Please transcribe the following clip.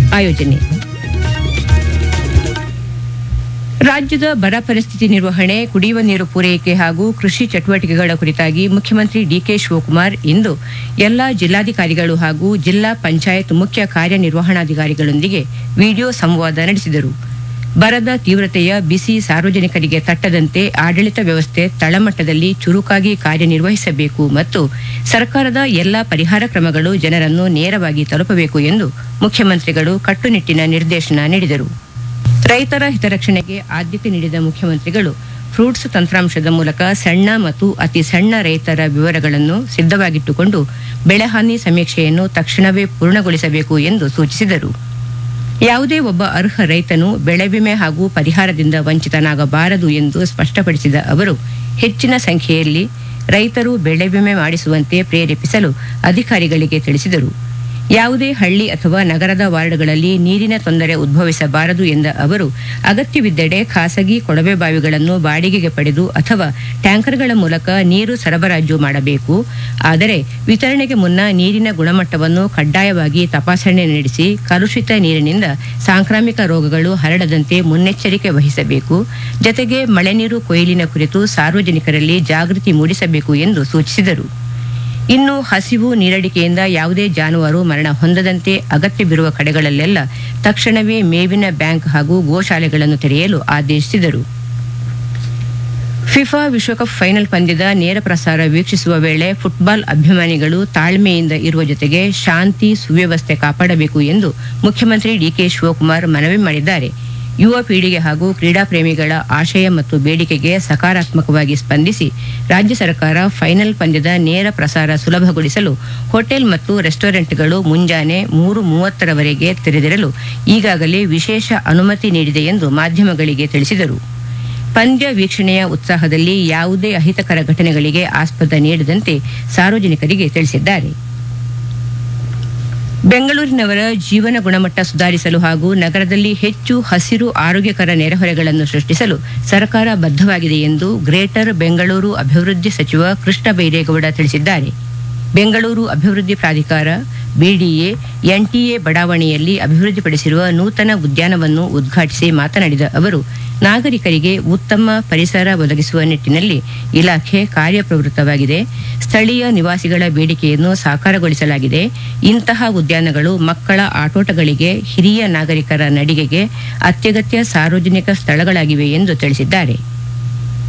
ಆಯೋಜನೆ ರಾಜ್ಯದ ಬರ ಪರಿಸ್ಥಿತಿ ನಿರ್ವಹಣೆ ಕುಡಿಯುವ ನೀರು ಪೂರೈಕೆ ಹಾಗೂ ಕೃಷಿ ಚಟುವಟಿಕೆಗಳ ಕುರಿತಾಗಿ ಮುಖ್ಯಮಂತ್ರಿ ಡಿಕೆ ಶಿವಕುಮಾರ್ ಇಂದು ಎಲ್ಲಾ ಜಿಲ್ಲಾಧಿಕಾರಿಗಳು ಹಾಗೂ ಜಿಲ್ಲಾ ಪಂಚಾಯತ್ ಮುಖ್ಯ ಕಾರ್ಯನಿರ್ವಹಣಾಧಿಕಾರಿಗಳೊಂದಿಗೆ ವಿಡಿಯೋ ಸಂವಾದ ನಡೆಸಿದರು ಬರದ ತೀವ್ರತೆಯ ಬಿಸಿ ಸಾರ್ವಜನಿಕರಿಗೆ ತಟ್ಟದಂತೆ ಆಡಳಿತ ವ್ಯವಸ್ಥೆ ತಳಮಟ್ಟದಲ್ಲಿ ಚುರುಕಾಗಿ ಕಾರ್ಯನಿರ್ವಹಿಸಬೇಕು ಮತ್ತು ಸರ್ಕಾರದ ಎಲ್ಲಾ ಪರಿಹಾರ ಕ್ರಮಗಳು ಜನರನ್ನು ನೇರವಾಗಿ ತಲುಪಬೇಕು ಎಂದು ಮುಖ್ಯಮಂತ್ರಿಗಳು ಕಟ್ಟುನಿಟ್ಟಿನ ನಿರ್ದೇಶನ ನೀಡಿದರು ರೈತರ ಹಿತರಕ್ಷಣೆಗೆ ಆದ್ಯತೆ ನೀಡಿದ ಮುಖ್ಯಮಂತ್ರಿಗಳು ಫ್ರೂಟ್ಸ್ ತಂತ್ರಾಂಶದ ಮೂಲಕ ಸಣ್ಣ ಮತ್ತು ಅತಿ ಸಣ್ಣ ರೈತರ ವಿವರಗಳನ್ನು ಸಿದ್ಧವಾಗಿಟ್ಟುಕೊಂಡು ಬೆಳೆಹಾನಿ ಸಮೀಕ್ಷೆಯನ್ನು ತಕ್ಷಣವೇ ಪೂರ್ಣಗೊಳಿಸಬೇಕು ಎಂದು ಸೂಚಿಸಿದರು ಯಾವುದೇ ಒಬ್ಬ ಅರ್ಹ ರೈತನು ಬೆಳೆ ವಿಮೆ ಹಾಗೂ ಪರಿಹಾರದಿಂದ ವಂಚಿತನಾಗಬಾರದು ಎಂದು ಸ್ಪಷ್ಟಪಡಿಸಿದ ಅವರು ಹೆಚ್ಚಿನ ಸಂಖ್ಯೆಯಲ್ಲಿ ರೈತರು ಬೆಳೆ ವಿಮೆ ಮಾಡಿಸುವಂತೆ ಪ್ರೇರೇಪಿಸಲು ಅಧಿಕಾರಿಗಳಿಗೆ ತಿಳಿಸಿದರು ಯಾವುದೇ ಹಳ್ಳಿ ಅಥವಾ ನಗರದ ವಾರ್ಡ್ಗಳಲ್ಲಿ ನೀರಿನ ತೊಂದರೆ ಉದ್ಭವಿಸಬಾರದು ಎಂದ ಅವರು ಅಗತ್ಯವಿದ್ದೆಡೆ ಖಾಸಗಿ ಕೊಳವೆ ಬಾವಿಗಳನ್ನು ಬಾಡಿಗೆಗೆ ಪಡೆದು ಅಥವಾ ಟ್ಯಾಂಕರ್ಗಳ ಮೂಲಕ ನೀರು ಸರಬರಾಜು ಮಾಡಬೇಕು ಆದರೆ ವಿತರಣೆಗೆ ಮುನ್ನ ನೀರಿನ ಗುಣಮಟ್ಟವನ್ನು ಕಡ್ಡಾಯವಾಗಿ ತಪಾಸಣೆ ನಡೆಸಿ ಕಲುಷಿತ ನೀರಿನಿಂದ ಸಾಂಕ್ರಾಮಿಕ ರೋಗಗಳು ಹರಡದಂತೆ ಮುನ್ನೆಚ್ಚರಿಕೆ ವಹಿಸಬೇಕು ಜತೆಗೆ ಮಳೆ ನೀರು ಕೊಯ್ಲಿನ ಕುರಿತು ಸಾರ್ವಜನಿಕರಲ್ಲಿ ಜಾಗೃತಿ ಮೂಡಿಸಬೇಕು ಎಂದು ಸೂಚಿಸಿದರು ಇನ್ನು ಹಸಿವು ನೀರಡಿಕೆಯಿಂದ ಯಾವುದೇ ಜಾನುವಾರು ಮರಣ ಹೊಂದದಂತೆ ಅಗತ್ಯವಿರುವ ಕಡೆಗಳಲ್ಲೆಲ್ಲ ತಕ್ಷಣವೇ ಮೇವಿನ ಬ್ಯಾಂಕ್ ಹಾಗೂ ಗೋಶಾಲೆಗಳನ್ನು ತೆರೆಯಲು ಆದೇಶಿಸಿದರು ಫಿಫಾ ವಿಶ್ವಕಪ್ ಫೈನಲ್ ಪಂದ್ಯದ ನೇರ ಪ್ರಸಾರ ವೀಕ್ಷಿಸುವ ವೇಳೆ ಫುಟ್ಬಾಲ್ ಅಭಿಮಾನಿಗಳು ತಾಳ್ಮೆಯಿಂದ ಇರುವ ಜೊತೆಗೆ ಶಾಂತಿ ಸುವ್ಯವಸ್ಥೆ ಕಾಪಾಡಬೇಕು ಎಂದು ಮುಖ್ಯಮಂತ್ರಿ ಡಿಕೆ ಶಿವಕುಮಾರ್ ಮನವಿ ಮಾಡಿದ್ದಾರೆ ಯುವ ಪೀಳಿಗೆ ಹಾಗೂ ಕ್ರೀಡಾ ಪ್ರೇಮಿಗಳ ಆಶಯ ಮತ್ತು ಬೇಡಿಕೆಗೆ ಸಕಾರಾತ್ಮಕವಾಗಿ ಸ್ಪಂದಿಸಿ ರಾಜ್ಯ ಸರ್ಕಾರ ಫೈನಲ್ ಪಂದ್ಯದ ನೇರ ಪ್ರಸಾರ ಸುಲಭಗೊಳಿಸಲು ಹೋಟೆಲ್ ಮತ್ತು ರೆಸ್ಟೋರೆಂಟ್ಗಳು ಮುಂಜಾನೆ ಮೂರು ಮೂವತ್ತರವರೆಗೆ ತೆರೆದಿರಲು ಈಗಾಗಲೇ ವಿಶೇಷ ಅನುಮತಿ ನೀಡಿದೆ ಎಂದು ಮಾಧ್ಯಮಗಳಿಗೆ ತಿಳಿಸಿದರು ಪಂದ್ಯ ವೀಕ್ಷಣೆಯ ಉತ್ಸಾಹದಲ್ಲಿ ಯಾವುದೇ ಅಹಿತಕರ ಘಟನೆಗಳಿಗೆ ಆಸ್ಪದ ನೀಡದಂತೆ ಸಾರ್ವಜನಿಕರಿಗೆ ತಿಳಿಸಿದ್ದಾರೆ ಬೆಂಗಳೂರಿನವರ ಜೀವನ ಗುಣಮಟ್ಟ ಸುಧಾರಿಸಲು ಹಾಗೂ ನಗರದಲ್ಲಿ ಹೆಚ್ಚು ಹಸಿರು ಆರೋಗ್ಯಕರ ನೆರೆಹೊರೆಗಳನ್ನು ಸೃಷ್ಟಿಸಲು ಸರ್ಕಾರ ಬದ್ಧವಾಗಿದೆ ಎಂದು ಗ್ರೇಟರ್ ಬೆಂಗಳೂರು ಅಭಿವೃದ್ಧಿ ಸಚಿವ ಕೃಷ್ಣ ಬೈರೇಗೌಡ ತಿಳಿಸಿದ್ದಾರೆ ಬೆಂಗಳೂರು ಅಭಿವೃದ್ಧಿ ಪ್ರಾಧಿಕಾರ ಬಿಡಿಎ ಎನ್ಟಿಎ ಬಡಾವಣೆಯಲ್ಲಿ ಅಭಿವೃದ್ಧಿಪಡಿಸಿರುವ ನೂತನ ಉದ್ಯಾನವನ್ನು ಉದ್ಘಾಟಿಸಿ ಮಾತನಾಡಿದ ಅವರು ನಾಗರಿಕರಿಗೆ ಉತ್ತಮ ಪರಿಸರ ಒದಗಿಸುವ ನಿಟ್ಟಿನಲ್ಲಿ ಇಲಾಖೆ ಕಾರ್ಯಪ್ರವೃತ್ತವಾಗಿದೆ ಸ್ಥಳೀಯ ನಿವಾಸಿಗಳ ಬೇಡಿಕೆಯನ್ನು ಸಾಕಾರಗೊಳಿಸಲಾಗಿದೆ ಇಂತಹ ಉದ್ಯಾನಗಳು ಮಕ್ಕಳ ಆಟೋಟಗಳಿಗೆ ಹಿರಿಯ ನಾಗರಿಕರ ನಡಿಗೆಗೆ ಅತ್ಯಗತ್ಯ ಸಾರ್ವಜನಿಕ ಸ್ಥಳಗಳಾಗಿವೆ ಎಂದು ತಿಳಿಸಿದ್ದಾರೆ